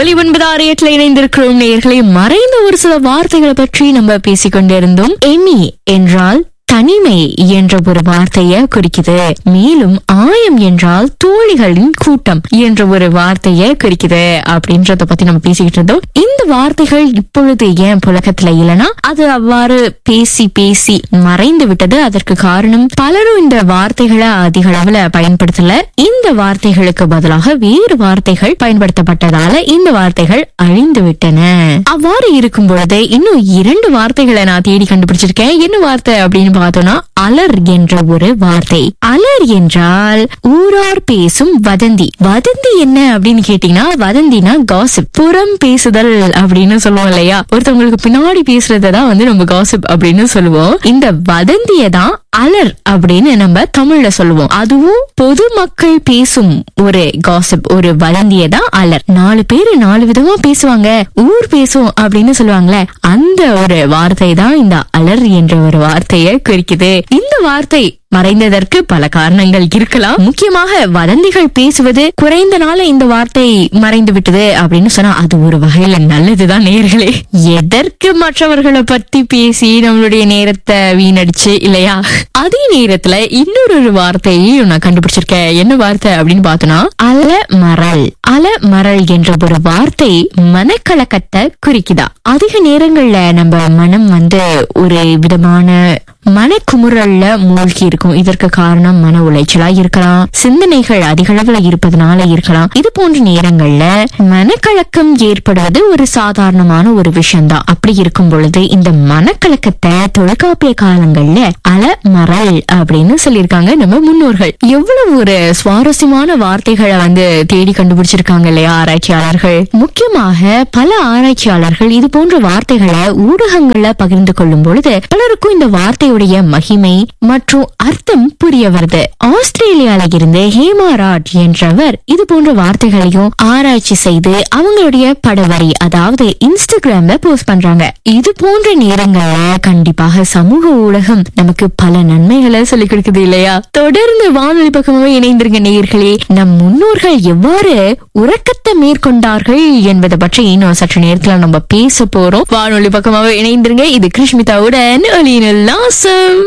ஒலி ஒன்பது ஆறு எட்டுல இணைந்திருக்கிறோம் நேயர்களே மறைந்த ஒரு சில வார்த்தைகளை பற்றி நம்ம பேசிக் கொண்டிருந்தோம் எண்ணி என்றால் தனிமை என்ற ஒரு வார்த்தையை குறிக்குது மேலும் ஆயம் என்றால் தோழிகளின் கூட்டம் என்ற ஒரு வார்த்தையை குறிக்குது அப்படின்றத பத்தி நம்ம பேசிக்கிட்டு இருந்தோம் இந்த வார்த்தைகள் இப்பொழுது ஏன் புழக்கத்துல இல்லைன்னா அது அவ்வாறு பேசி பேசி மறைந்து விட்டது அதற்கு காரணம் பலரும் இந்த வார்த்தைகளை அதிக அளவுல பயன்படுத்தல இந்த வார்த்தைகளுக்கு பதிலாக வேறு வார்த்தைகள் பயன்படுத்தப்பட்டதால இந்த வார்த்தைகள் அழிந்து விட்டன அவ்வாறு இருக்கும் பொழுது இன்னும் இரண்டு வார்த்தைகளை நான் தேடி கண்டுபிடிச்சிருக்கேன் என்ன வார்த்தை அப்படின்னு பார்த்தோம்னா அலர் என்ற ஒரு வார்த்தை அலர் என்றால் ஊரார் பேசும் வதந்தி வதந்தி என்ன அப்படின்னு கேட்டீங்கன்னா வதந்தினா காசிப் புறம் பேசுதல் அப்படின்னு சொல்லுவோம் இல்லையா ஒருத்தவங்களுக்கு பின்னாடி பேசுறதான் வந்து நம்ம காசிப் அப்படின்னு சொல்லுவோம் இந்த வதந்தியை தான் அலர் அப்படின்னு நம்ம தமிழ்ல சொல்லுவோம் அதுவும் பொதுமக்கள் பேசும் ஒரு காசிப் ஒரு வதந்தியை தான் அலர் நாலு பேரு நாலு விதமா பேசுவாங்க ஊர் பேசும் அப்படின்னு சொல்லுவாங்கல்ல அந்த ஒரு வார்த்தை தான் இந்த அலர் என்ற ஒரு வார்த்தையை குறிக்குது இந்த வார்த்தை மறைந்ததற்கு பல காரணங்கள் இருக்கலாம் முக்கியமாக வதந்திகள் பேசுவது குறைந்த நாள இந்த வார்த்தை மறைந்து விட்டது அப்படின்னு சொன்னா அது ஒரு வகையில நல்லதுதான் நேர்களே எதற்கு மற்றவர்களை பத்தி பேசி நம்மளுடைய நேரத்தை வீணடிச்சு இல்லையா அதே நேரத்துல இன்னொரு ஒரு வார்த்தையையும் நான் கண்டுபிடிச்சிருக்கேன் என்ன வார்த்தை அப்படின்னு பார்த்தோம்னா அல மரல் அல மரல் என்ற ஒரு வார்த்தை மனக்கலக்கத்தை குறிக்குதா அதிக நேரங்கள்ல நம்ம மனம் வந்து ஒரு விதமான மனக்குமுறல்ல மூழ்கி இருக்கும் இதற்கு காரணம் மன உளைச்சலா இருக்கலாம் சிந்தனைகள் அதிக அளவுல இருப்பதனால இருக்கலாம் இது போன்ற நேரங்கள்ல மனக்கலக்கம் ஏற்படுவது ஒரு சாதாரணமான ஒரு விஷயம்தான் அப்படி இருக்கும் பொழுது இந்த மனக்கலக்கத்தை தொல்காப்பிய காலங்கள்ல அலமரல் அப்படின்னு சொல்லியிருக்காங்க நம்ம முன்னோர்கள் எவ்வளவு ஒரு சுவாரஸ்யமான வார்த்தைகளை வந்து தேடி கண்டுபிடிச்சிருக்காங்க இல்லையா ஆராய்ச்சியாளர்கள் முக்கியமாக பல ஆராய்ச்சியாளர்கள் இது போன்ற வார்த்தைகளை ஊடகங்கள்ல பகிர்ந்து கொள்ளும் பொழுது பலருக்கும் இந்த வார்த்தையுடைய மகிமை மற்றும் அர்த்தம் புரிய வருது ஆஸ்திரேலியால இருந்து ஹேமா ராட் என்றவர் இது போன்ற வார்த்தைகளையும் ஆராய்ச்சி செய்து அவங்களுடைய படவரி அதாவது இன்ஸ்டாகிராம்ல போஸ்ட் பண்றாங்க இது போன்ற நேரங்கள்ல கண்டிப்பாக சமூக ஊடகம் நமக்கு பல நன்மைகளை சொல்லிக் கொடுக்குது இல்லையா தொடர்ந்து வானொலி பக்கமாவே இணைந்திருங்க நேயர்களே நம் முன்னோர்கள் எவ்வாறு உறக்கத்தை மேற்கொண்டார்கள் என்பதை பற்றி இன்னும் சற்று நேரத்துல நம்ம பேச போறோம் வானொலி பக்கமாவே இணைந்திருங்க இது கிருஷ்மிதாவுடன் ஒலியினல் நாசம்